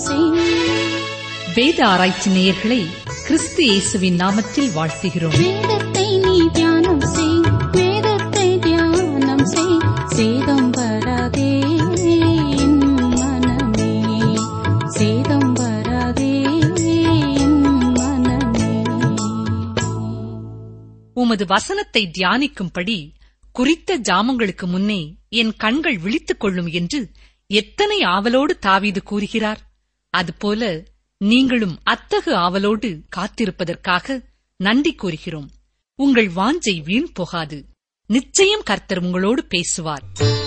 செய் வேத ஆராய்ச்சி நேயர்களை கிறிஸ்து இயேசுவின் நாமத்தில் வாழ்த்துகிறோம் வேதத்தை நீ தியானம் செய் வேதத்தை தியானம் செய் சேதம் வராதே என் மனமே சேதம் வராதே என் மனமே உமது வசனத்தை தியானிக்கும்படி குறித்த ஜாமங்களுக்கு முன்னே என் கண்கள் விழித்துக் கொள்ளும் என்று எத்தனை ஆவலோடு தாவீது கூறுகிறார் அதுபோல நீங்களும் அத்தகு ஆவலோடு காத்திருப்பதற்காக நன்றி கூறுகிறோம் உங்கள் வாஞ்சை வீண் போகாது நிச்சயம் கர்த்தர் உங்களோடு பேசுவார்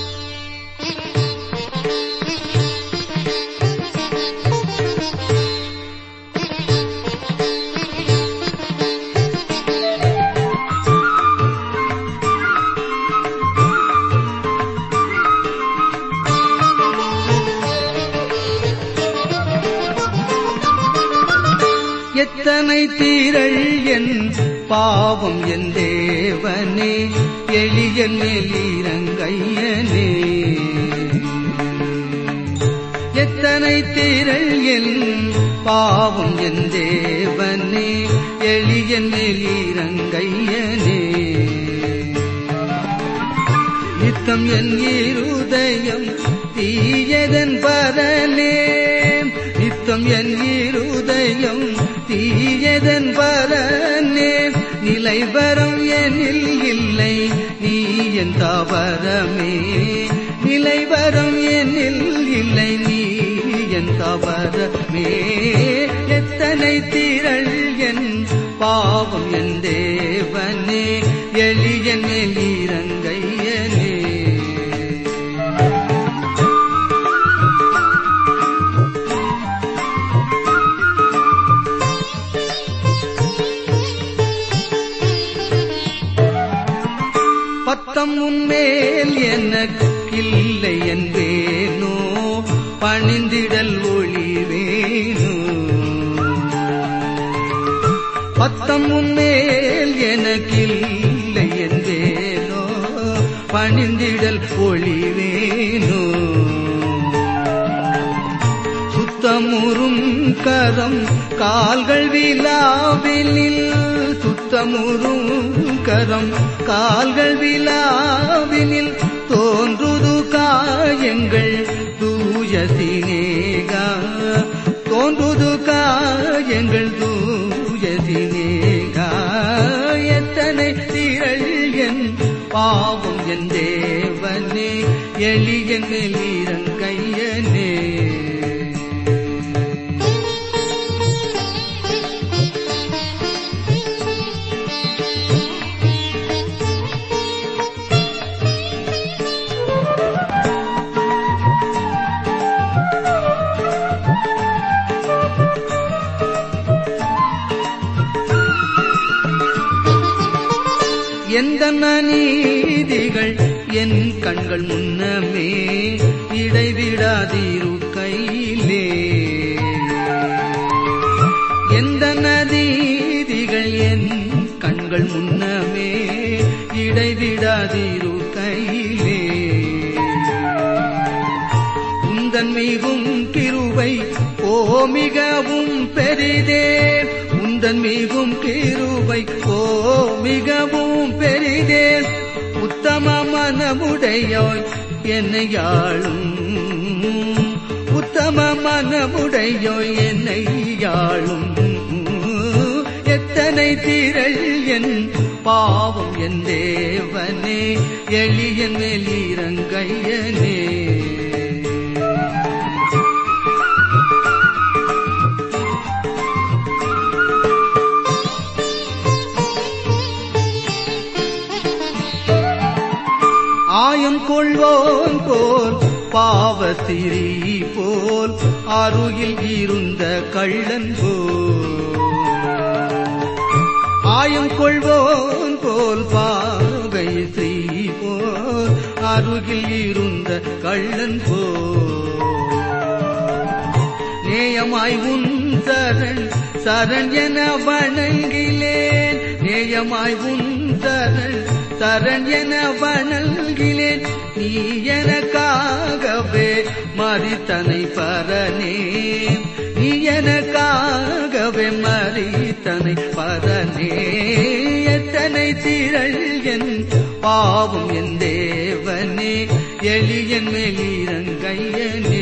எத்தனை தீரள் என் பாவம் என் தேவனே எளிய மேலிரங்கையனே எத்தனை தீரள் என் பாவம் என் தேவனே எளிய மேலிரங்கையனே நித்தம் என் இருதயம் தீயதன் பரனே நித்தம் என் இருதயம் தீயதன் பரனே நிலைவரம் எனில் இல்லை நீ என் தவறமே நிலைவரம் எனில் இல்லை நீ என் தவறமே எத்தனை திரள் என் பாவம் என் தேவனே எளிய நெலிரங்கையனே பத்தம் உன்மேல் எனக்கில்லை என்பேனோ பணிந்திடல் ஒளிவேனோ பத்தம் உன்மேல் எனக்கில்லை என்பேனோ பணிந்திடல் ஒளிவேனோ சுத்தமுறும் கரம் கால்கள் விழாவினில் சுத்தமுறும் கரம் கால்கள் விழாவினில் தோன்றுது காயங்கள் தூய சினேகா தோன்றுது காயங்கள் தூய சினேகா எத்தனை திரள் என் பாவம் என் தேவனே எளிய நெலிரங்கையனே எந்த நீதிகள் என் கண்கள் முன்னமே இடைவிடாதிரு கையிலே எந்த நதீதிகள் என் கண்கள் முன்னமே இடைவிடாதிரு கையிலே உந்தன் மிகும் கிருபை ஓ மிகவும் பெரிதே உந்தன் மிகும் கிருபை ஓ மிகவும் பெரிதே உத்தம மனமுடையோய் என்னை யாழும் உத்தம மனமுடையோய் என்னை யாழும் எத்தனை திரள் என் பாவம் என் தேவனே எளிய மேலிரங்கையனே ஆயம் கொள்வோன் போல் பாவசிரி போல் அருகில் இருந்த கள்ளன் போல் ஆயம் கொள்வோன் போல் பாவை ஸ்ரீ போல் அருகில் இருந்த கள்ளன் போல் நேயமாய் உன் சரண் சரண் என வணங்கிலேன் நேயமாய் உன் சரண் சரண் என வணங்கிலேன் நீ எனக்காகவே மறித்தனை பரனே எனக்காகவே மறித்தனை பரனே எத்தனை திரள் என் பாவம் என் தேவனே எளியன் மேலிரங்கையனே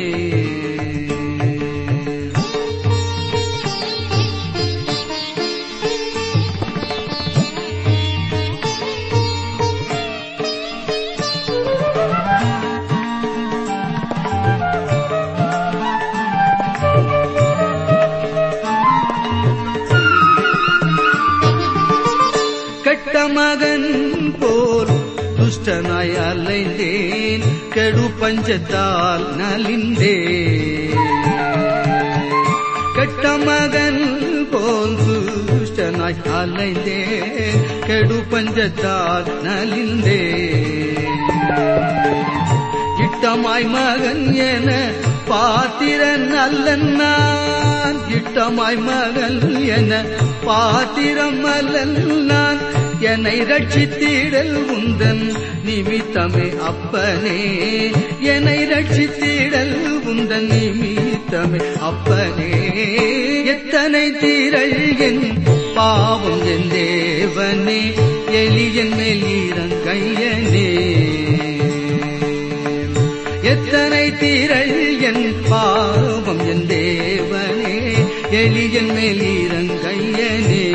கெட்ட மகன் போல் துஷ்டனாய் அலைந்தேன் கெடு பஞ்சத்தால் நலிந்தேன் கெட்ட மகன் போல் துஷ்டனாய் அலைந்தேன் கெடு பஞ்சத்தால் நலிந்தேன் இட்டமாய் மகன் என பாத்திரன் அல்லன் நான் இட்டமாய் மகன் என பாத்திரம் அல்லன் நான் என்னை ரட்சித்திடல் உந்தன் நிமித்தமே அப்பனே என்னை ரட்சித்திடல் உந்தன் நிமித்தமே அப்பனே எத்தனை தீரள் என் பாவம் என் தேவனே எளியன் மேலீரங்கையனே எத்தனை தீரள் என் பாவம் என் தேவனே எளியன் மேலீரங்கையனே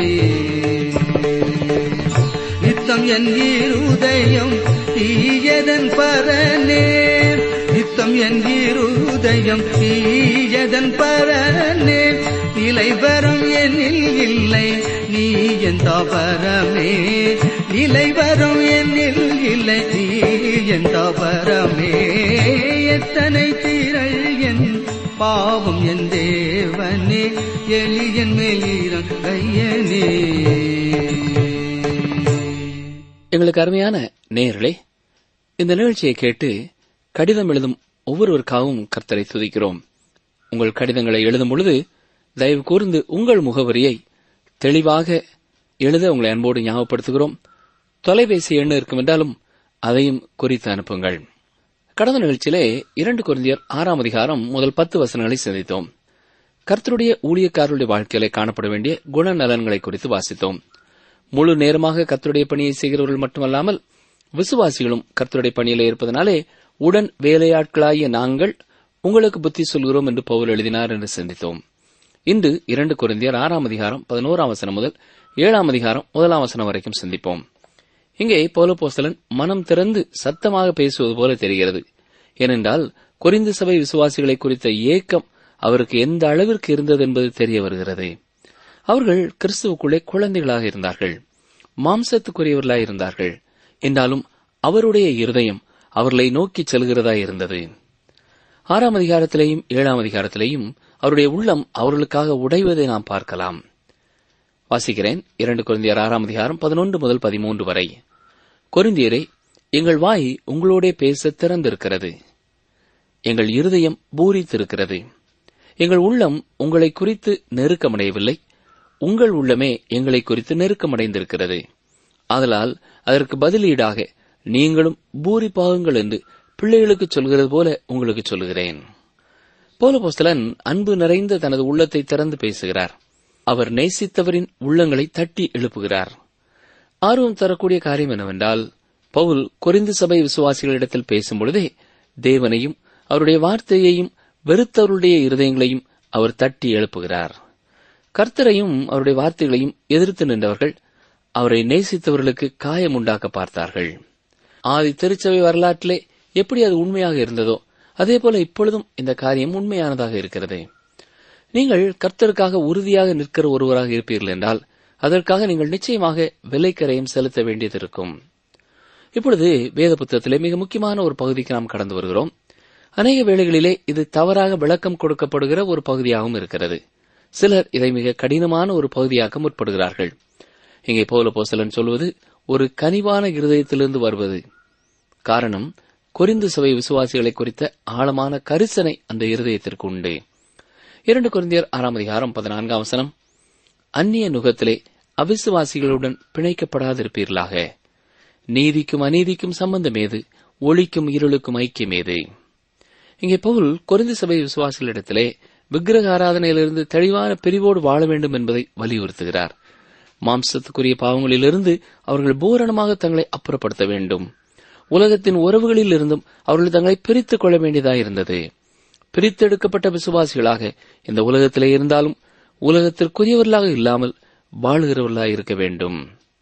நித்தம் என் இருதயம் தீயதன் பரனே நித்தம் என் இருதயம் தீயதன் பரனே நிலை வரும் என்னில் இல்லை நீ என் தாபரமே நிலை வரும் என்னில் இல்லை நீ என் தாபரமே எத்தனை தீரள் என் பாவம் என் தேவனே எளியன் மேலீரம் கையனே எங்களுக்கு அருமையான நேயர்களே இந்த நிகழ்ச்சியை கேட்டு கடிதம் எழுதும் ஒவ்வொருவருக்காகவும் கர்த்தரை துதிக்கிறோம் உங்கள் கடிதங்களை எழுதும் பொழுது தயவு கூர்ந்து உங்கள் முகவரியை தெளிவாக எழுத உங்களை அன்போடு ஞாபகப்படுத்துகிறோம் தொலைபேசி எண் இருக்கும் என்றாலும் அதையும் குறித்து அனுப்புங்கள் கடந்த நிகழ்ச்சியிலே இரண்டு குருந்தியர் ஆறாம் அதிகாரம் முதல் பத்து வசனங்களை சிந்தித்தோம் கர்த்தருடைய ஊழியக்காரருடைய வாழ்க்கையிலே காணப்பட வேண்டிய குணநலன்களை குறித்து வாசித்தோம் முழு நேரமாக கர்த்தருடைய பணியை செய்கிறவர்கள் மட்டுமல்லாமல் விசுவாசிகளும் கர்த்தருடைய பணியிலே இருப்பதனாலே உடன் வேலையாட்களாகிய நாங்கள் உங்களுக்கு புத்தி சொல்கிறோம் என்று பவுல் எழுதினார் என்று சிந்தித்தோம் இன்று இரண்டு குருந்தியர் ஆறாம் அதிகாரம் பதினோராம் வசனம் முதல் ஏழாம் அதிகாரம் முதலாம் வசனம் வரைக்கும் சிந்திப்போம் இங்கே பௌலபோஸ்தலன் மனம் திறந்து சத்தமாக பேசுவது போல தெரிகிறது ஏனென்றால் கொரிந்து சபை விசுவாசிகளை குறித்த ஏக்கம் அவருக்கு எந்த அளவிற்கு இருந்தது என்பது தெரிய வருகிறது அவர்கள் கிறிஸ்துவுக்குள்ளே குழந்தைகளாக இருந்தார்கள் மாம்சத்துக்குரியவர்களாய் இருந்தார்கள் என்றாலும் அவருடைய இருதயம் அவர்களை நோக்கிச் செல்கிறதா இருந்தது ஆறாம் அதிகாரத்திலேயும் ஏழாம் அதிகாரத்திலேயும் அவருடைய உள்ளம் அவர்களுக்காக உடைவதை நாம் பார்க்கலாம் வாசிக்கிறேன் இரண்டு குருந்தியர் ஆறாம் அதிகாரம் பதினொன்று முதல் பதிமூன்று வரை கொரிந்தியரே எங்கள் வாய் உங்களோடே பேச திறந்திருக்கிறது எங்கள் இருதயம் பூரித்திருக்கிறது எங்கள் உள்ளம் உங்களை குறித்து நெருக்கமடையவில்லை உங்கள் உள்ளமே எங்களை குறித்து நெருக்கமடைந்திருக்கிறது ஆதலால் அதற்கு பதிலீடாக நீங்களும் பூரிப்பாகுங்கள் என்று பிள்ளைகளுக்கு சொல்கிறது போல உங்களுக்கு சொல்கிறேன் போலபோஸ்தலன் அன்பு நிறைந்த தனது உள்ளத்தை திறந்து பேசுகிறார் அவர் நேசித்தவரின் உள்ளங்களை தட்டி எழுப்புகிறார் ஆர்வம் தரக்கூடிய காரியம் என்னவென்றால் பவுல் கொரிந்து சபை விசுவாசிகளிடத்தில் பேசும்பொழுதே தேவனையும் அவருடைய வார்த்தையையும் வெறுத்தவருடைய இருதயங்களையும் அவர் தட்டி எழுப்புகிறார் கர்த்தரையும் அவருடைய வார்த்தைகளையும் எதிர்த்து நின்றவர்கள் அவரை நேசித்தவர்களுக்கு காயம் உண்டாக்க பார்த்தார்கள் ஆதி திருச்சபை வரலாற்றிலே எப்படி அது உண்மையாக இருந்ததோ அதேபோல இப்பொழுதும் இந்த காரியம் உண்மையானதாக இருக்கிறது நீங்கள் கர்த்தருக்காக உறுதியாக நிற்கிற ஒருவராக இருப்பீர்கள் என்றால் அதற்காக நீங்கள் நிச்சயமாக விலைக்கரையும் செலுத்த வேண்டியது இருக்கும் இப்பொழுது வேத புத்தகத்திலே மிக முக்கியமான ஒரு பகுதிக்கு நாம் கடந்து வருகிறோம் அநேக வேளைகளிலே இது தவறாக விளக்கம் கொடுக்கப்படுகிற ஒரு பகுதியாகவும் இருக்கிறது சிலர் இதை மிக கடினமான ஒரு பகுதியாக்க முற்படுகிறார்கள் இங்கே பௌல போசலன் சொல்வது ஒரு கனிவான இருதயத்திலிருந்து வருவது காரணம் கொரிந்து சபை விசுவாசிகளை குறித்த ஆழமான கரிசனை அந்த இருதயத்திற்கு உண்டு இரண்டு கொரிந்தியர் ஆறாம் அதிகாரம் பதினான்காம் வசனம் அந்நிய நுகத்திலே அவிசுவாசிகளுடன் பிணைக்கப்படாதிருப்பீர்களாக நீதிக்கும் அநீதிக்கும் சம்பந்தமேது ஒளிக்கும் இருளுக்கும் ஐக்கியமேது இங்கே பவுல் கொரிந்து சபை விசுவாசிகளிடத்திலே விக்கிரக ஆராதனையிலிருந்து தெளிவான பிரிவோடு வாழ வேண்டும் என்பதை வலியுறுத்துகிறார் மாம்சத்துக்குரிய பாவங்களிலிருந்து அவர்கள் பூரணமாக தங்களை அப்புறப்படுத்த வேண்டும் உலகத்தின் உறவுகளில் இருந்தும் அவர்கள் தங்களை பிரித்துக் கொள்ள வேண்டியதாயிருந்தது பிரித்தெடுக்கப்பட்ட விசுவாசிகளாக இந்த உலகத்திலே இருந்தாலும் உலகத்திற்குரியவர்களாக இல்லாமல் வாழுகிறவர்களாக இருக்க வேண்டும்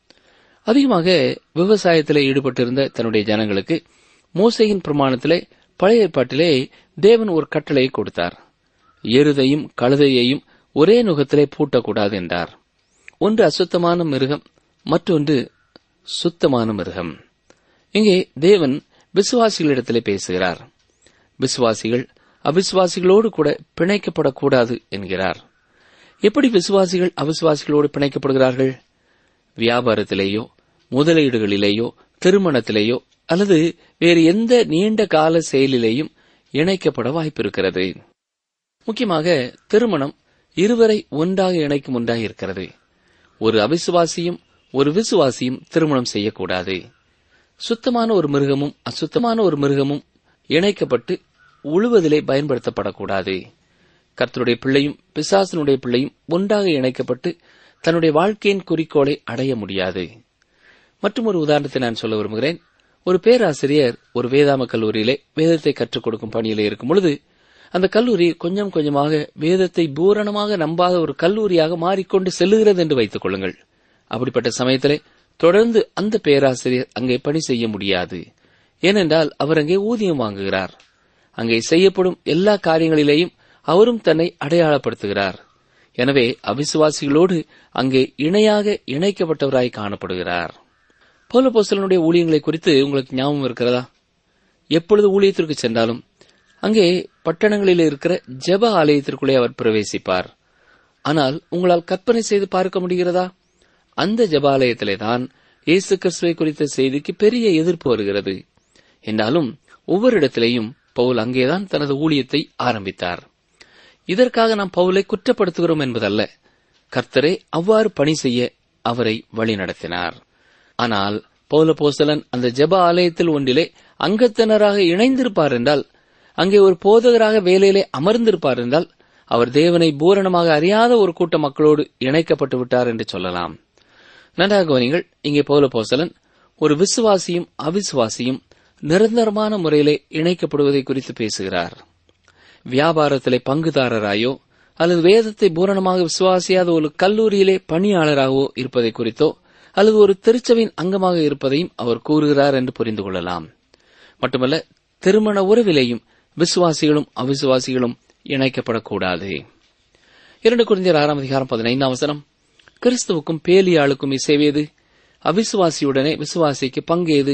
அதிகமாக விவசாயத்திலே ஈடுபட்டிருந்த தன்னுடைய ஜனங்களுக்கு மோசையின் பிரமாணத்திலே பழைய ஏற்பாட்டிலே தேவன் ஒரு கட்டளையை கொடுத்தார் எருதையும் கழுதையையும் ஒரே நுகத்திலே பூட்டக்கூடாது என்றார் ஒன்று அசுத்தமான மிருகம் மற்றொன்று சுத்தமான மிருகம் இங்கே தேவன் விசுவாசிகளிடத்திலே பேசுகிறார் விசுவாசிகள் அவிசுவாசிகளோடு கூட பிணைக்கப்படக்கூடாது என்கிறார் எப்படி விசுவாசிகள் அவிசுவாசிகளோடு பிணைக்கப்படுகிறார்கள் வியாபாரத்திலேயோ முதலீடுகளிலேயோ திருமணத்திலேயோ அல்லது வேறு எந்த நீண்ட கால செயலிலேயும் இணைக்கப்பட வாய்ப்பிருக்கிறது முக்கியமாக திருமணம் இருவரை ஒன்றாக இணைக்கும் ஒன்றாக இருக்கிறது ஒரு அவிசுவாசியும் ஒரு விசுவாசியும் திருமணம் செய்யக்கூடாது சுத்தமான ஒரு மிருகமும் அசுத்தமான ஒரு மிருகமும் இணைக்கப்பட்டு உழுவதிலே பயன்படுத்தப்படக்கூடாது கர்த்தருடைய பிள்ளையும் பிசாசனுடைய பிள்ளையும் ஒன்றாக இணைக்கப்பட்டு தன்னுடைய வாழ்க்கையின் குறிக்கோளை அடைய முடியாது மற்றும் ஒரு உதாரணத்தை நான் சொல்ல விரும்புகிறேன் ஒரு பேராசிரியர் ஒரு வேதாம கல்லூரியிலே வேதத்தை கற்றுக் கொடுக்கும் பணியிலே இருக்கும் பொழுது அந்த கல்லூரி கொஞ்சம் கொஞ்சமாக வேதத்தை பூரணமாக நம்பாத ஒரு கல்லூரியாக மாறிக்கொண்டு செல்லுகிறது என்று வைத்துக் கொள்ளுங்கள் அப்படிப்பட்ட சமயத்திலே தொடர்ந்து அந்த பேராசிரியர் அங்கே பணி செய்ய முடியாது ஏனென்றால் அவர் அங்கே ஊதியம் வாங்குகிறார் அங்கே செய்யப்படும் எல்லா காரியங்களிலேயும் அவரும் தன்னை அடையாளப்படுத்துகிறார் எனவே அவிசுவாசிகளோடு அங்கே இணையாக இணைக்கப்பட்டவராய் காணப்படுகிறார் பௌலபோஸ்தலனுடைய ஊழியங்களை குறித்து உங்களுக்கு ஞாபகம் இருக்கிறதா எப்பொழுது ஊழியத்திற்கு சென்றாலும் அங்கே பட்டணங்களில் இருக்கிற ஜெப ஆலயத்திற்குள்ளே அவர் பிரவேசிப்பார் ஆனால் உங்களால் கற்பனை செய்து பார்க்க முடிகிறதா அந்த ஜெபாலயத்திலே தான் இயேசு கிறிஸ்துவை குறித்த செய்திக்கு பெரிய எதிர்ப்பு வருகிறது என்றாலும் ஒவ்வொரு இடத்திலேயும் பவுல் அங்கேதான் தனது ஊழியத்தை ஆரம்பித்தார் இதற்காக நாம் பவுலை குற்றப்படுத்துகிறோம் என்பதல்ல கர்த்தரே அவ்வாறு பணி செய்ய அவரை வழிநடத்தினார் ஆனால் பௌல போசலன் அந்த ஜெப ஆலயத்தில் ஒன்றிலே அங்கத்தினராக இணைந்திருப்பார் என்றால் அங்கே ஒரு போதகராக வேலையிலே அமர்ந்திருப்பார் என்றால் அவர் தேவனை பூரணமாக அறியாத ஒரு கூட்ட மக்களோடு இணைக்கப்பட்டு விட்டார் என்று சொல்லலாம் நன்றாக கவனிங்கள் இங்கே பௌல போசலன் ஒரு விசுவாசியும் அவிசுவாசியும் நிரந்தரமான முறையிலே இணைக்கப்படுவதை குறித்து பேசுகிறார் வியாபாரத்திலே பங்குதாரராயோ அல்லது வேதத்தை பூரணமாக விசுவாசியாத ஒரு கல்லூரியிலே பணியாளராகவோ இருப்பதை குறித்தோ அல்லது ஒரு திருச்சபையின் அங்கமாக இருப்பதையும் அவர் கூறுகிறார் என்று புரிந்து கொள்ளலாம் மட்டுமல்ல திருமண உறவிலேயும் விசுவாசிகளும் அவிசுவாசிகளும் இணைக்கப்படக்கூடாது இரண்டு குறைந்தர் ஆறாம் அதிகாரம் பதினைந்தாம் வசனம் கிறிஸ்துவுக்கும் பேலியாளுக்கும் இசைவேது அவிசுவாசியுடனே விசுவாசிக்கு பங்கேது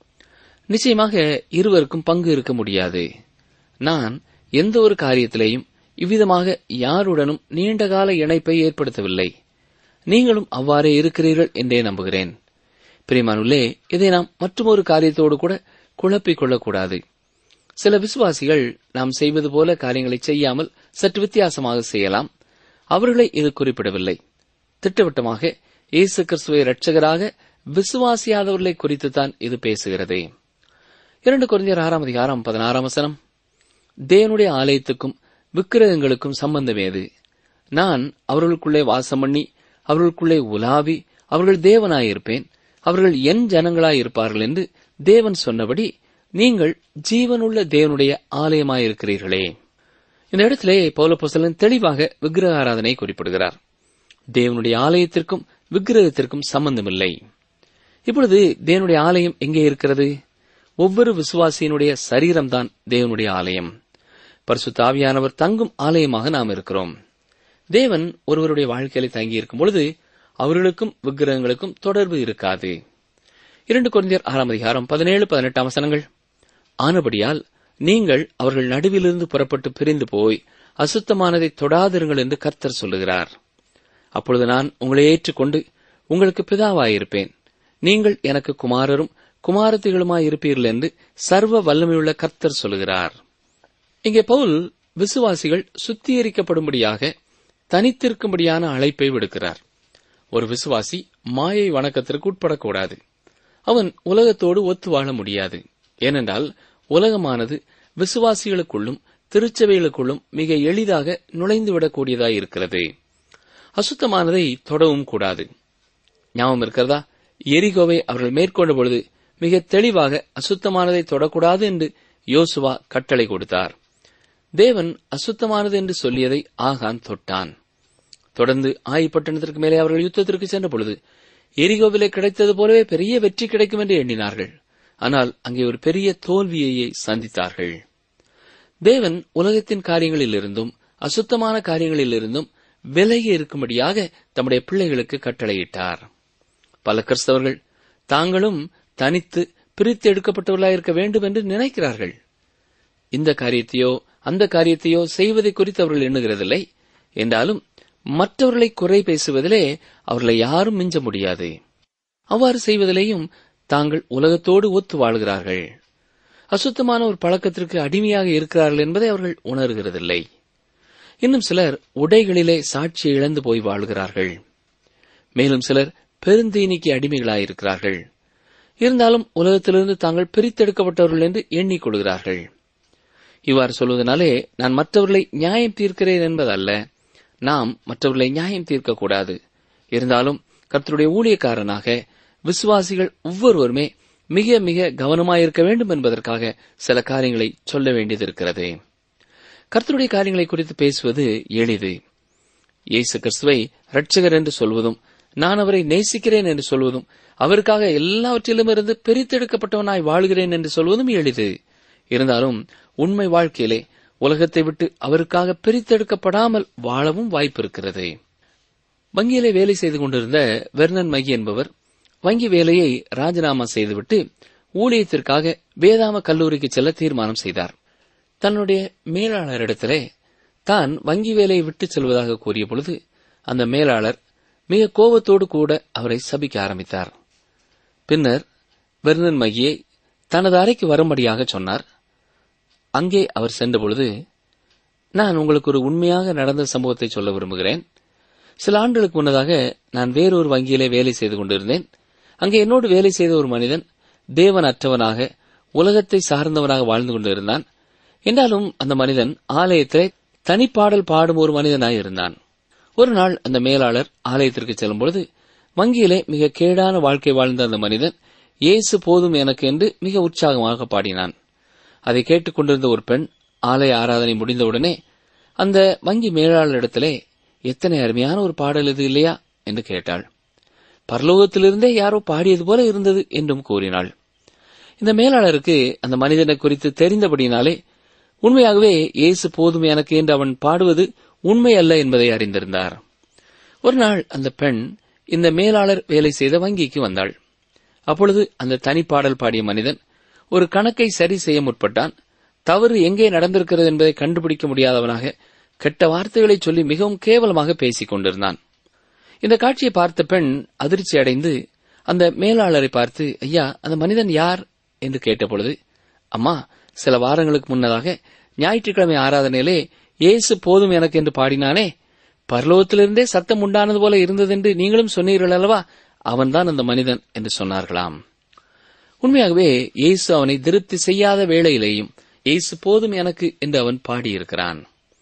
நிச்சயமாக இருவருக்கும் பங்கு இருக்க முடியாது நான் எந்த ஒரு காரியத்திலேயும் இவ்விதமாக யாருடனும் நீண்டகால இணைப்பை ஏற்படுத்தவில்லை நீங்களும் அவ்வாறே இருக்கிறீர்கள் என்றே நம்புகிறேன் பிரிமானுள்ளே இதை நாம் மற்றொரு காரியத்தோடு கூட குழப்பிக் கொள்ளக்கூடாது சில விசுவாசிகள் நாம் செய்வது போல காரியங்களை செய்யாமல் சற்று வித்தியாசமாக செய்யலாம் அவர்களை இது குறிப்பிடவில்லை திட்டவட்டமாக இயேசு கிறிஸ்துவை இரட்சகராக விசுவாசியாதவர்களை குறித்துத்தான் இது பேசுகிறது இரண்டு குறைந்தர் ஆறாம் அதிகாரம் பதினாறாம் வசனம் தேவனுடைய ஆலயத்துக்கும் விக்கிரகங்களுக்கும் சம்பந்தம் ஏது நான் அவர்களுக்குள்ளே வாசம் பண்ணி அவர்களுக்குள்ளே உலாவி அவர்கள் தேவனாயிருப்பேன் அவர்கள் என் ஜனங்களாயிருப்பார்கள் என்று தேவன் சொன்னபடி நீங்கள் ஜீவனுள்ள தேவனுடைய ஆலயமாயிருக்கிறீர்களே இந்த இடத்திலே பௌலப்போசலன் தெளிவாக விக்கிரக ஆராதனை குறிப்பிடுகிறார் தேவனுடைய ஆலயத்திற்கும் விக்கிரகத்திற்கும் சம்பந்தமில்லை இப்பொழுது தேவனுடைய ஆலயம் எங்கே இருக்கிறது ஒவ்வொரு விசுவாசியினுடைய சரீரம்தான் தேவனுடைய ஆலயம் பரிசுத்த ஆவியானவர் தங்கும் ஆலயமாக நாம் இருக்கிறோம் தேவன் ஒருவருடைய வாழ்க்கையில தங்கியிருக்கும் பொழுது அவர்களுக்கும் விக்கிரகங்களுக்கும் தொடர்பு இருக்காது இரண்டு குழந்தையர் ஆறாம் அதிகாரம் பதினேழு பதினெட்டாம் வசனங்கள் ஆனபடியால் நீங்கள் அவர்கள் நடுவிலிருந்து புறப்பட்டு பிரிந்து போய் அசுத்தமானதை தொடாதிருங்கள் என்று கர்த்தர் சொல்லுகிறார் அப்பொழுது நான் உங்களை ஏற்றுக்கொண்டு உங்களுக்கு பிதாவாயிருப்பேன் நீங்கள் எனக்கு குமாரரும் குமாரத்திகளுமாயிருப்பீர்கள் என்று சர்வ வல்லமையுள்ள கர்த்தர் சொல்லுகிறார் இங்கே பவுல் விசுவாசிகள் சுத்திகரிக்கப்படும்படியாக தனித்திருக்கும்படியான அழைப்பை விடுக்கிறார் ஒரு விசுவாசி மாயை வணக்கத்திற்கு உட்படக்கூடாது அவன் உலகத்தோடு ஒத்து வாழ முடியாது ஏனென்றால் உலகமானது விசுவாசிகளுக்குள்ளும் திருச்சபைகளுக்குள்ளும் மிக எளிதாக நுழைந்துவிடக்கூடியதாய் இருக்கிறது அசுத்தமானதை தொடவும் கூடாது ஞாபகம் இருக்கிறதா எரிகோவை அவர்கள் மேற்கொண்ட பொழுது மிக தெளிவாக அசுத்தமானதை தொடக்கூடாது என்று யோசுவா கட்டளை கொடுத்தார் தேவன் அசுத்தமானது என்று சொல்லியதை ஆகான் தொட்டான் தொடர்ந்து ஆயிப்பட்டணத்திற்கு மேலே அவர்கள் யுத்தத்திற்கு சென்ற பொழுது எரிகோவிலே கிடைத்தது போலவே பெரிய வெற்றி கிடைக்கும் என்று எண்ணினார்கள் ஆனால் அங்கே ஒரு பெரிய தோல்வியையே சந்தித்தார்கள் தேவன் உலகத்தின் காரியங்களிலிருந்தும் அசுத்தமான காரியங்களிலிருந்தும் விலகி இருக்கும்படியாக தம்முடைய பிள்ளைகளுக்கு கட்டளையிட்டார் பல கிறிஸ்தவர்கள் தாங்களும் தனித்து பிரித்து எடுக்கப்பட்டவர்களாக இருக்க வேண்டும் என்று நினைக்கிறார்கள் இந்த காரியத்தையோ அந்த காரியத்தையோ செய்வதை குறித்து அவர்கள் எண்ணுகிறதில்லை என்றாலும் மற்றவர்களை குறை பேசுவதிலே அவர்களை யாரும் மிஞ்ச முடியாது அவ்வாறு செய்வதிலேயும் தாங்கள் உலகத்தோடு ஒத்து வாழ்கிறார்கள் அசுத்தமான ஒரு பழக்கத்திற்கு அடிமையாக இருக்கிறார்கள் என்பதை அவர்கள் உணர்கிறதில்லை இன்னும் சிலர் உடைகளிலே சாட்சி இழந்து போய் வாழ்கிறார்கள் மேலும் சிலர் பெருந்தீனிக்கு அடிமைகளாயிருக்கிறார்கள் இருந்தாலும் உலகத்திலிருந்து தாங்கள் பிரித்தெடுக்கப்பட்டவர்கள் என்று எண்ணிக்கொள்கிறார்கள் இவ்வாறு சொல்வதனாலே நான் மற்றவர்களை நியாயம் தீர்க்கிறேன் என்பதல்ல நாம் மற்றவர்களை நியாயம் தீர்க்கக்கூடாது இருந்தாலும் கர்த்தருடைய ஊழியக்காரனாக விசுவாசிகள் ஒவ்வொருவருமே மிக மிக கவனமாயிருக்க வேண்டும் என்பதற்காக சில காரியங்களை சொல்ல வேண்டியது இருக்கிறது கர்த்தருடைய காரியங்களை குறித்து பேசுவது எளிது இயேசு கிறிஸ்துவை ரட்சகர் என்று சொல்வதும் நான் அவரை நேசிக்கிறேன் என்று சொல்வதும் அவருக்காக எல்லாவற்றிலும் இருந்து பிரித்தெடுக்கப்பட்டவனாய் வாழ்கிறேன் என்று சொல்வதும் எளிது இருந்தாலும் உண்மை வாழ்க்கையிலே உலகத்தை விட்டு அவருக்காக பிரித்தெடுக்கப்படாமல் வாழவும் வாய்ப்பு இருக்கிறது வங்கியிலே வேலை செய்து கொண்டிருந்த வெர்னன் மகி என்பவர் வங்கி வேலையை ராஜினாமா செய்துவிட்டு ஊழியத்திற்காக வேதாம கல்லூரிக்கு செல்ல தீர்மானம் செய்தார் தன்னுடைய மேலாளரிடத்திலே தான் வங்கி வேலையை விட்டுச் செல்வதாக கூறிய பொழுது அந்த மேலாளர் மிக கோபத்தோடு கூட அவரை சபிக்க ஆரம்பித்தார் பின்னர் வெர்னன் மகியை தனது அறைக்கு வரும்படியாக சொன்னார் அங்கே அவர் சென்றபொழுது நான் உங்களுக்கு ஒரு உண்மையாக நடந்த சம்பவத்தை சொல்ல விரும்புகிறேன் சில ஆண்டுகளுக்கு முன்னதாக நான் வேறொரு வங்கியிலே வேலை செய்து கொண்டிருந்தேன் அங்கே என்னோடு வேலை செய்த ஒரு மனிதன் தேவன் அற்றவனாக உலகத்தை சார்ந்தவனாக வாழ்ந்து கொண்டிருந்தான் என்றாலும் அந்த மனிதன் ஆலயத்திலே தனிப்பாடல் பாடும் ஒரு மனிதனாய் இருந்தான் ஒரு நாள் அந்த மேலாளர் ஆலயத்திற்கு செல்லும்பொழுது வங்கியிலே மிக கேடான வாழ்க்கை வாழ்ந்த அந்த மனிதன் இயேசு போதும் எனக்கு என்று மிக உற்சாகமாக பாடினான் அதை கேட்டுக் கொண்டிருந்த ஒரு பெண் ஆலய ஆராதனை முடிந்தவுடனே அந்த வங்கி மேலாளரிடத்திலே எத்தனை அருமையான ஒரு பாடல் இது இல்லையா என்று கேட்டாள் பரலோகத்திலிருந்தே யாரோ பாடியது போல இருந்தது என்றும் கூறினாள் இந்த மேலாளருக்கு அந்த மனிதனை குறித்து தெரிந்தபடினாலே உண்மையாகவே இயேசு போதும் எனக்கு என்று அவன் பாடுவது உண்மை அல்ல என்பதை அறிந்திருந்தார் ஒரு நாள் அந்த பெண் இந்த மேலாளர் வேலை செய்த வங்கிக்கு வந்தாள் அப்பொழுது அந்த தனிப்பாடல் பாடிய மனிதன் ஒரு கணக்கை சரி செய்ய முற்பட்டான் தவறு எங்கே நடந்திருக்கிறது என்பதை கண்டுபிடிக்க முடியாதவனாக கெட்ட வார்த்தைகளை சொல்லி மிகவும் கேவலமாக பேசிக் கொண்டிருந்தான் இந்த காட்சியை பார்த்த பெண் அதிர்ச்சி அடைந்து அந்த மேலாளரை பார்த்து ஐயா அந்த மனிதன் யார் என்று கேட்டபொழுது அம்மா சில வாரங்களுக்கு முன்னதாக ஞாயிற்றுக்கிழமை ஆராதனையிலே இயேசு போதும் எனக்கு என்று பாடினானே பரலோகத்திலிருந்தே சத்தம் உண்டானது போல இருந்ததென்று நீங்களும் சொன்னீர்கள் அல்லவா அவன்தான் அந்த மனிதன் என்று சொன்னார்களாம் உண்மையாகவே இயேசு அவனை திருப்தி செய்யாத வேளையிலேயும் இயேசு போதும் எனக்கு என்று அவன் பாடியிருக்கிறான்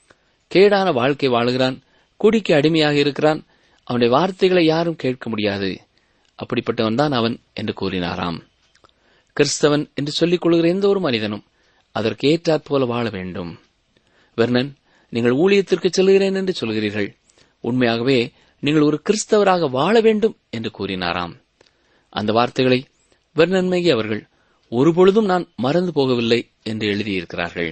கேடான வாழ்க்கை வாழுகிறான் குடிக்கு அடிமையாக இருக்கிறான் அவனுடைய வார்த்தைகளை யாரும் கேட்க முடியாது அப்படிப்பட்டவன் தான் அவன் என்று கூறினாராம் கிறிஸ்தவன் என்று சொல்லிக் கொள்கிற எந்த ஒரு மனிதனும் அதற்கு ஏற்றாற் போல வாழ வேண்டும் வெர்னன் நீங்கள் ஊழியத்திற்கு செல்கிறேன் என்று சொல்கிறீர்கள் உண்மையாகவே நீங்கள் ஒரு கிறிஸ்தவராக வாழ வேண்டும் என்று கூறினாராம் அந்த வார்த்தைகளை வெர்னன்மையை அவர்கள் ஒருபொழுதும் நான் மறந்து போகவில்லை என்று எழுதியிருக்கிறார்கள்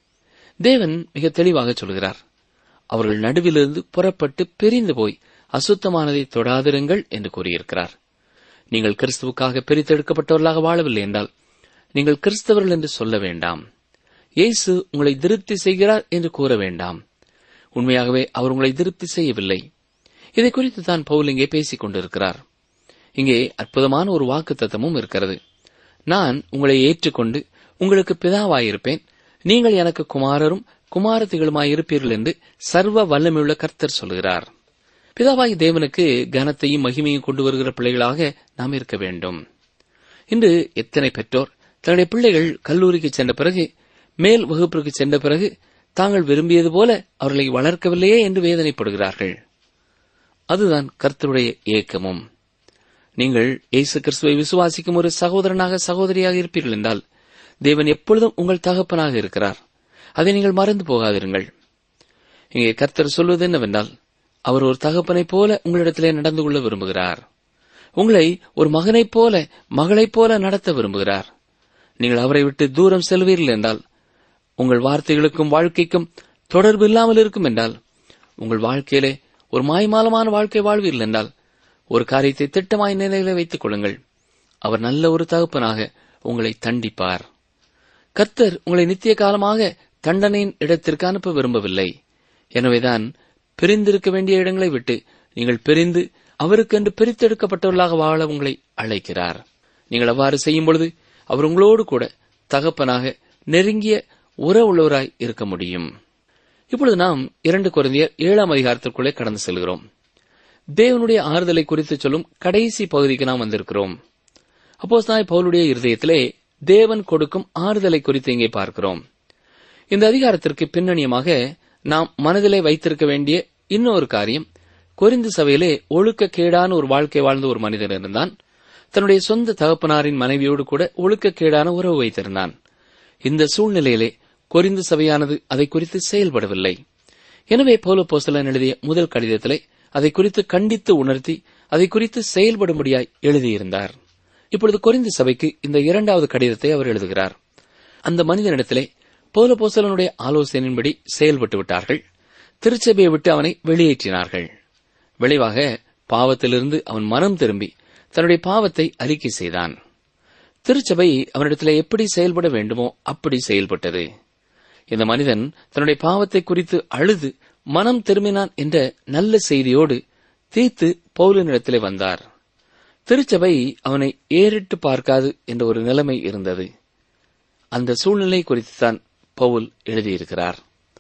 தேவன் மிக தெளிவாக சொல்கிறார் அவர்கள் நடுவிலிருந்து புறப்பட்டு பிரிந்து போய் அசுத்தமானதை தொடாதிருங்கள் என்று கூறியிருக்கிறார் நீங்கள் கிறிஸ்துவுக்காக பிரித்தெடுக்கப்பட்டவர்களாக வாழவில்லை என்றால் நீங்கள் கிறிஸ்தவர்கள் என்று சொல்ல வேண்டாம் இயேசு உங்களை திருப்தி செய்கிறார் என்று கூற வேண்டாம் உண்மையாகவே அவர் உங்களை திருப்தி செய்யவில்லை இதை குறித்து தான் பவுல் இங்கே பேசிக் கொண்டிருக்கிறார் இங்கே அற்புதமான ஒரு வாக்கு தத்தமும் இருக்கிறது நான் உங்களை ஏற்றுக்கொண்டு உங்களுக்கு பிதாவாயிருப்பேன் நீங்கள் எனக்கு குமாரரும் குமாரத்திகளுமாயிருப்பீர்கள் என்று சர்வ வல்லமையுள்ள கர்த்தர் சொல்கிறார் பிதாவாகி தேவனுக்கு கனத்தையும் மகிமையும் கொண்டு வருகிற பிள்ளைகளாக நாம் இருக்க வேண்டும் இன்று எத்தனை பெற்றோர் தன்னுடைய பிள்ளைகள் கல்லூரிக்கு சென்ற பிறகு மேல் வகுப்பிற்கு சென்ற பிறகு தாங்கள் விரும்பியது போல அவர்களை வளர்க்கவில்லையே என்று வேதனைப்படுகிறார்கள் அதுதான் கர்த்தருடைய ஏக்கமும் நீங்கள் இயேசு கிறிஸ்துவை விசுவாசிக்கும் ஒரு சகோதரனாக சகோதரியாக இருப்பீர்கள் என்றால் தேவன் எப்பொழுதும் உங்கள் தகப்பனாக இருக்கிறார் அதை நீங்கள் மறந்து போகாதிருங்கள் இங்கே கர்த்தர் சொல்வது என்னவென்றால் அவர் ஒரு தகப்பனைப் போல உங்களிடத்திலே நடந்து கொள்ள விரும்புகிறார் உங்களை ஒரு மகனைப் போல மகளைப் போல நடத்த விரும்புகிறார் நீங்கள் அவரை விட்டு தூரம் செல்வீர்கள் என்றால் உங்கள் வார்த்தைகளுக்கும் வாழ்க்கைக்கும் தொடர்பு இல்லாமல் இருக்கும் என்றால் உங்கள் வாழ்க்கையிலே ஒரு மாய்மாலமான வாழ்க்கை வாழ்வீர்கள் என்றால் ஒரு காரியத்தை திட்டமாய் நிலையில வைத்துக் கொள்ளுங்கள் அவர் நல்ல ஒரு தகப்பனாக உங்களை தண்டிப்பார் கர்த்தர் உங்களை நித்திய காலமாக தண்டனையின் இடத்திற்கு அனுப்ப விரும்பவில்லை எனவேதான் பிரிந்திருக்க வேண்டிய இடங்களை விட்டு நீங்கள் பிரிந்து அவருக்கென்று பிரித்தெடுக்கப்பட்டவர்களாக வாழ உங்களை அழைக்கிறார் நீங்கள் அவ்வாறு செய்யும் பொழுது அவர் உங்களோடு கூட தகப்பனாக நெருங்கிய உறவுள்ளவராய் இருக்க முடியும் இப்பொழுது நாம் இரண்டு குழந்தையர் ஏழாம் அதிகாரத்திற்குள்ளே கடந்து செல்கிறோம் தேவனுடைய ஆறுதலை குறித்து சொல்லும் கடைசி பகுதிக்கு நாம் வந்திருக்கிறோம் அப்போஸ்தாய் பவுலுடைய இருதயத்திலே தேவன் கொடுக்கும் ஆறுதலை குறித்து இங்கே பார்க்கிறோம் இந்த அதிகாரத்திற்கு பின்னணியமாக நாம் மனதிலே வைத்திருக்க வேண்டிய இன்னொரு காரியம் கொரிந்து சபையிலே ஒழுக்கக்கேடான ஒரு வாழ்க்கை வாழ்ந்த ஒரு மனிதன் இருந்தான் தன்னுடைய சொந்த தகப்பனாரின் மனைவியோடு கூட ஒழுக்கக்கேடான உறவு வைத்திருந்தான் இந்த சூழ்நிலையிலே கொரிந்து சபையானது அதை குறித்து செயல்படவில்லை எனவே பௌல போஸ்தலன் எழுதிய முதல் கடிதத்திலே அதை குறித்து கண்டித்து உணர்த்தி அதை குறித்து செயல்படும்படியாய் எழுதியிருந்தார் இப்பொழுது கொரிந்து சபைக்கு இந்த இரண்டாவது கடிதத்தை அவர் எழுதுகிறார் அந்த மனிதனிடத்திலே பௌல போஸ்தலனுடைய ஆலோசனையின்படி செயல்பட்டு விட்டார்கள் திருச்சபையை விட்டு அவனை வெளியேற்றினார்கள் விளைவாக பாவத்திலிருந்து அவன் மனம் திரும்பி தன்னுடைய பாவத்தை அறிக்கை செய்தான் திருச்சபை அவனிடத்திலே எப்படி செயல்பட வேண்டுமோ அப்படி செயல்பட்டது இந்த மனிதன் தன்னுடைய பாவத்தை குறித்து அழுது மனம் திரும்பினான் என்ற நல்ல செய்தியோடு தீர்த்து பவுலினிடத்திலே வந்தார் திருச்சபை அவனை ஏறிட்டு பார்க்காது என்ற ஒரு நிலைமை இருந்தது அந்த சூழ்நிலை குறித்துத்தான் பவுல் எழுதியிருக்கிறார்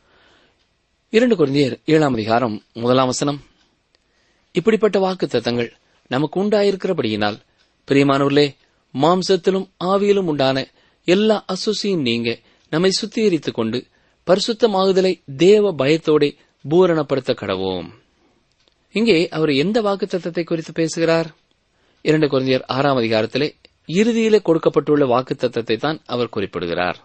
இரண்டு குழந்தையர் ஏழாம் அதிகாரம் முதலாம் வசனம் இப்படிப்பட்ட வாக்கு தத்தங்கள் நமக்கு உண்டாயிருக்கிறபடியினால் பிரியமானவர்களே மாம்சத்திலும் ஆவியிலும் உண்டான எல்லா அசுசியும் நீங்க நம்மை சுத்திகரித்துக் கொண்டு பரிசுத்தமாகுதலை தேவ பயத்தோடே பூரணப்படுத்த கடவோம் இங்கே அவர் எந்த வாக்கு தத்தத்தை குறித்து பேசுகிறார் இரண்டு குழந்தையர் ஆறாம் அதிகாரத்திலே இறுதியிலே கொடுக்கப்பட்டுள்ள வாக்கு தத்தத்தை தான் அவர் குறிப்பிடுகிறார்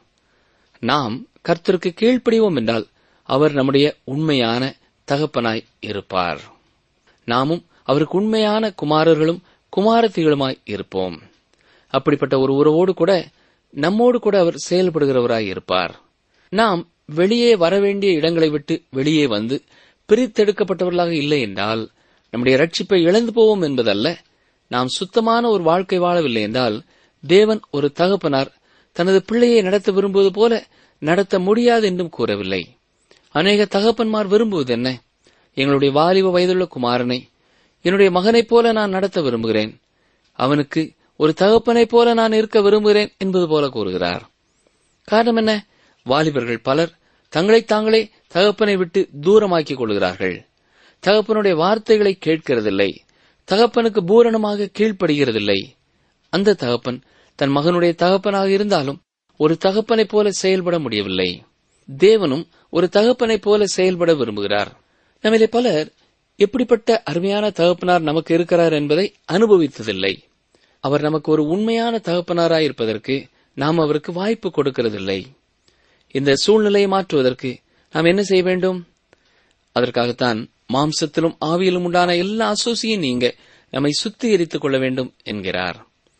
நாம் கர்த்தருக்கு கீழ்ப்படிவோம் என்றால் அவர் நம்முடைய உண்மையான தகப்பனாய் இருப்பார் நாமும் அவருக்கு உண்மையான குமாரர்களும் குமாரத்திகளுமாய் இருப்போம் அப்படிப்பட்ட ஒரு உறவோடு கூட நம்மோடு கூட அவர் செயல்படுகிறவராய் இருப்பார் நாம் வெளியே வரவேண்டிய இடங்களை விட்டு வெளியே வந்து பிரித்தெடுக்கப்பட்டவர்களாக இல்லை என்றால் நம்முடைய ரட்சிப்பை இழந்து போவோம் என்பதல்ல நாம் சுத்தமான ஒரு வாழ்க்கை வாழவில்லை என்றால் தேவன் ஒரு தகப்பனார் தனது பிள்ளையை நடத்த விரும்புவது போல நடத்த முடியாது என்றும் கூறவில்லை அநேக தகப்பன்மார் விரும்புவது என்ன எங்களுடைய வாலிப வயதுள்ள குமாரனை என்னுடைய மகனைப் போல நான் நடத்த விரும்புகிறேன் அவனுக்கு ஒரு தகப்பனைப் போல நான் இருக்க விரும்புகிறேன் என்பது போல கூறுகிறார் காரணம் என்ன வாலிபர்கள் பலர் தங்களை தாங்களே தகப்பனை விட்டு தூரமாக்கிக் கொள்கிறார்கள் தகப்பனுடைய வார்த்தைகளை கேட்கிறதில்லை தகப்பனுக்கு பூரணமாக கீழ்ப்படுகிறதில்லை அந்த தகப்பன் தன் மகனுடைய தகப்பனாக இருந்தாலும் ஒரு தகப்பனைப் போல செயல்பட முடியவில்லை தேவனும் ஒரு தகப்பனைப் போல செயல்பட விரும்புகிறார் நம்மிலே பலர் எப்படிப்பட்ட அருமையான தகப்பனார் நமக்கு இருக்கிறார் என்பதை அனுபவித்ததில்லை அவர் நமக்கு ஒரு உண்மையான தகப்பனாராய் இருப்பதற்கு நாம் அவருக்கு வாய்ப்பு கொடுக்கிறதில்லை இந்த சூழ்நிலையை மாற்றுவதற்கு நாம் என்ன செய்ய வேண்டும் அதற்காகத்தான் மாம்சத்திலும் ஆவியிலும் உண்டான எல்லா அசூசியும் நீங்க நம்மை சுத்திகரித்துக் கொள்ள வேண்டும் என்கிறார்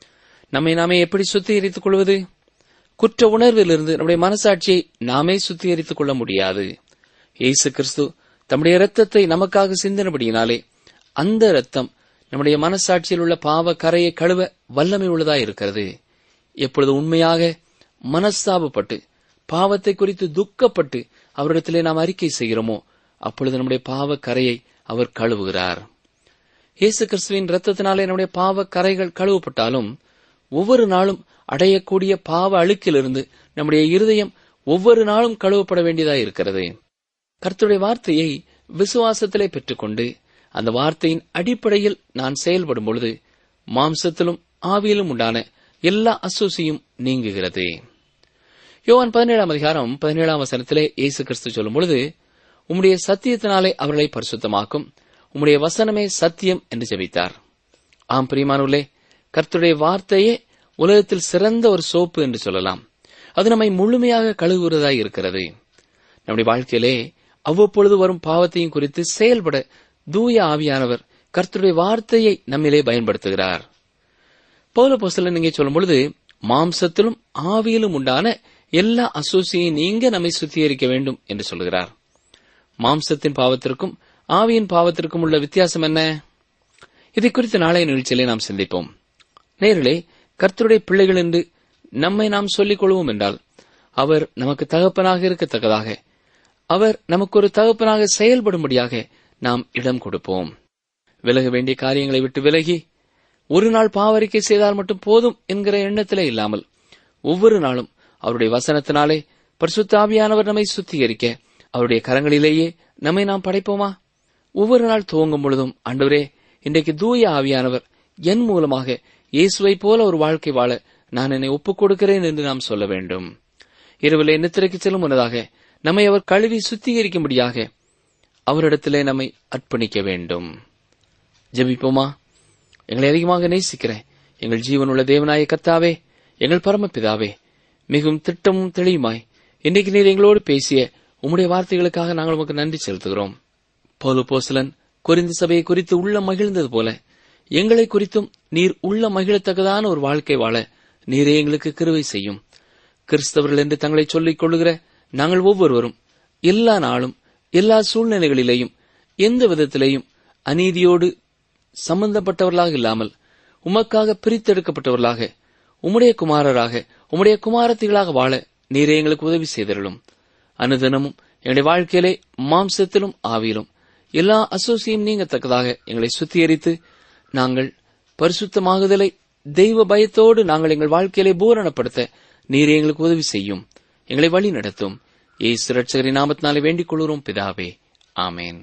நம்மை நாமே எப்படி சுத்திகரித்துக் கொள்வது குற்ற உணர்விலிருந்து நம்முடைய மனசாட்சியை நாமே சுத்திகரித்துக் கொள்ள முடியாது இயேசு கிறிஸ்து தம்முடைய இரத்தத்தை நமக்காக சிந்தினபடியினாலே அந்த இரத்தம் நம்முடைய மனசாட்சியில் உள்ள பாவ கரையை கழுவ வல்லமை உள்ளதாய் இருக்கிறது எப்பொழுது உண்மையாக மனஸ்தாபப்பட்டு பாவத்தை குறித்து துக்கப்பட்டு அவரிடத்திலே நாம் அறிக்கை செய்கிறோமோ அப்பொழுது நம்முடைய பாவ கரையை அவர் கழுவுகிறார் இயேசு கிறிஸ்துவின் இரத்தத்தினாலே நம்முடைய பாவ கரைகள் கழுவப்பட்டாலும் ஒவ்வொரு நாளும் அடையக்கூடிய பாவ அழுக்கிலிருந்து நம்முடைய இருதயம் ஒவ்வொரு நாளும் கழுவப்பட வேண்டியதாய் இருக்கிறது கர்த்தருடைய வார்த்தையை விசுவாசத்திலே பெற்றுக்கொண்டு அந்த வார்த்தையின் அடிப்படையில் நான் செயல்படும் பொழுது மாம்சத்திலும் ஆவியிலும் உண்டான எல்லா அசூசியும் நீங்குகிறது யோவான் பதினேழாம் அதிகாரம் பதினேழாம் வசனத்திலே இயேசு கிறிஸ்து சொல்லும் பொழுது உம்முடைய சத்தியத்தினாலே அவர்களை பரிசுத்தமாக்கும் உம்முடைய வசனமே சத்தியம் என்று ஜெபித்தார் ஆம் பிரியமானவர்களே கர்த்தருடைய வார்த்தையே உலகத்தில் சிறந்த ஒரு சோப்பு என்று சொல்லலாம் அது நம்மை முழுமையாக கழுவுவதாய் இருக்கிறது நம்முடைய வாழ்க்கையிலே அவ்வப்பொழுது வரும் பாவத்தையும் குறித்து செயல்பட தூய ஆவியானவர் கர்த்தருடைய வார்த்தையை நம்மிலே பயன்படுத்துகிறார் பௌல போஸ்தலன் இங்கே சொல்லும் பொழுது மாம்சத்திலும் ஆவியிலும் உண்டான எல்லா அசூசியையும் நீங்க நம்மை சுத்திகரிக்க வேண்டும் என்று சொல்கிறார் மாம்சத்தின் பாவத்திற்கும் ஆவியின் பாவத்திற்கும் உள்ள வித்தியாசம் என்ன இதை குறித்த நாளைய நிகழ்ச்சியிலே நாம் சிந்திப்போம் நேரிலே கர்த்தருடைய பிள்ளைகள் என்று நம்மை நாம் சொல்லிக் கொள்வோம் என்றால் அவர் நமக்கு தகப்பனாக இருக்கத்தக்கதாக அவர் நமக்கு ஒரு தகப்பனாக செயல்படும்படியாக நாம் இடம் கொடுப்போம் விலக வேண்டிய காரியங்களை விட்டு விலகி ஒரு நாள் பாவரிக்கை செய்தால் மட்டும் போதும் என்கிற எண்ணத்திலே இல்லாமல் ஒவ்வொரு நாளும் அவருடைய வசனத்தினாலே பரிசுத்த ஆவியானவர் நம்மை சுத்திகரிக்க அவருடைய கரங்களிலேயே நம்மை நாம் படைப்போமா ஒவ்வொரு நாள் துவங்கும் பொழுதும் ஆண்டவரே இன்றைக்கு தூய ஆவியானவர் என் மூலமாக இயேசுவை போல ஒரு வாழ்க்கை வாழ நான் என்னை ஒப்புக் கொடுக்கிறேன் என்று நாம் சொல்ல வேண்டும் இரவிலே நித்திரைக்கு செல்லும் முன்னதாக நம்மை அவர் கழுவி சுத்திகரிக்கும்படியாக அவரிடத்திலே நம்மை அர்ப்பணிக்க வேண்டும் ஜெபிப்போமா எங்களை அதிகமாக நேசிக்கிறேன் எங்கள் ஜீவனுள்ள தேவனாய கர்த்தாவே எங்கள் பரமபிதாவே மிகவும் திட்டமும் தெளிவுமாய் இன்றைக்கு நீர் எங்களோடு பேசிய உம்முடைய வார்த்தைகளுக்காக நாங்கள் உமக்கு நன்றி செலுத்துகிறோம் பவுலு போசலன் குறிந்த சபையை குறித்து உள்ள மகிழ்ந்தது போல எங்களை குறித்தும் நீர் உள்ள மகிழத்தக்கதான ஒரு வாழ்க்கை வாழ நீரே எங்களுக்கு கிருவை செய்யும் கிறிஸ்தவர்கள் என்று தங்களை சொல்லிக் கொள்ளுகிற நாங்கள் ஒவ்வொருவரும் எல்லா நாளும் எல்லா சூழ்நிலைகளிலேயும் எந்த விதத்திலேயும் அநீதியோடு சம்பந்தப்பட்டவர்களாக இல்லாமல் உமக்காக பிரித்தெடுக்கப்பட்டவர்களாக உம்முடைய குமாரராக உம்முடைய குமாரத்திகளாக வாழ நீரே எங்களுக்கு உதவி செய்தருளும் அனுதினமும் எங்களுடைய வாழ்க்கையிலே மாம்சத்திலும் ஆவியிலும் எல்லா அசோசியும் நீங்கத்தக்கதாக எங்களை சுத்திகரித்து நாங்கள் பரிசுத்தமாகுதலை தெய்வ பயத்தோடு நாங்கள் எங்கள் வாழ்க்கையிலே பூரணப்படுத்த நீரே எங்களுக்கு உதவி செய்யும் எங்களை வழி நடத்தும் ஏசு ரட்சகரின் நாமத்தினாலே வேண்டிக் கொள்கிறோம் பிதாவே ஆமேன்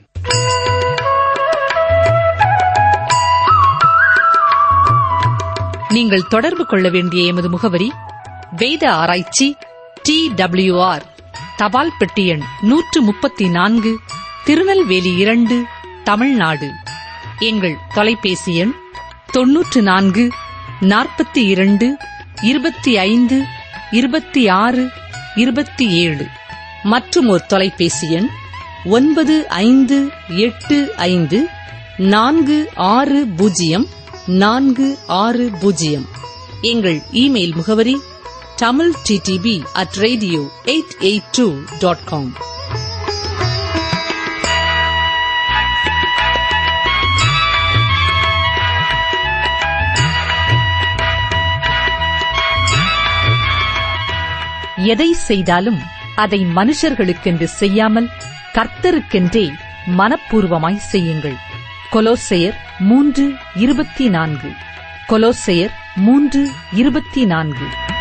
நீங்கள் தொடர்பு கொள்ள வேண்டிய எமது முகவரி வேத ஆராய்ச்சி டி ஆர் தபால் பெட்டி எண் நூற்று முப்பத்தி நான்கு திருநெல்வேலி இரண்டு தமிழ்நாடு எங்கள் தொலைபேசி எண் தொன்னூற்று நான்கு நாற்பத்தி இரண்டு இருபத்தி ஐந்து இருபத்தி ஆறு இருபத்தி ஏழு மற்றும் ஒரு தொலைபேசி எண் ஒன்பது ஐந்து எட்டு ஐந்து நான்கு ஆறு பூஜ்ஜியம் நான்கு ஆறு பூஜ்ஜியம் எங்கள் இமெயில் முகவரி Tamil DTP at radio eight eight two dot com எதை செய்தாலும் அதை மனுஷர்களுக்கென்று செய்யாமல் கர்த்தருக்கென்றே மனப்பூர்வமாய் செய்யுங்கள் கொலோசெயர் மூன்று இருபத்தி நான்கு கொலோசெயர் மூன்று இருபத்தி நான்கு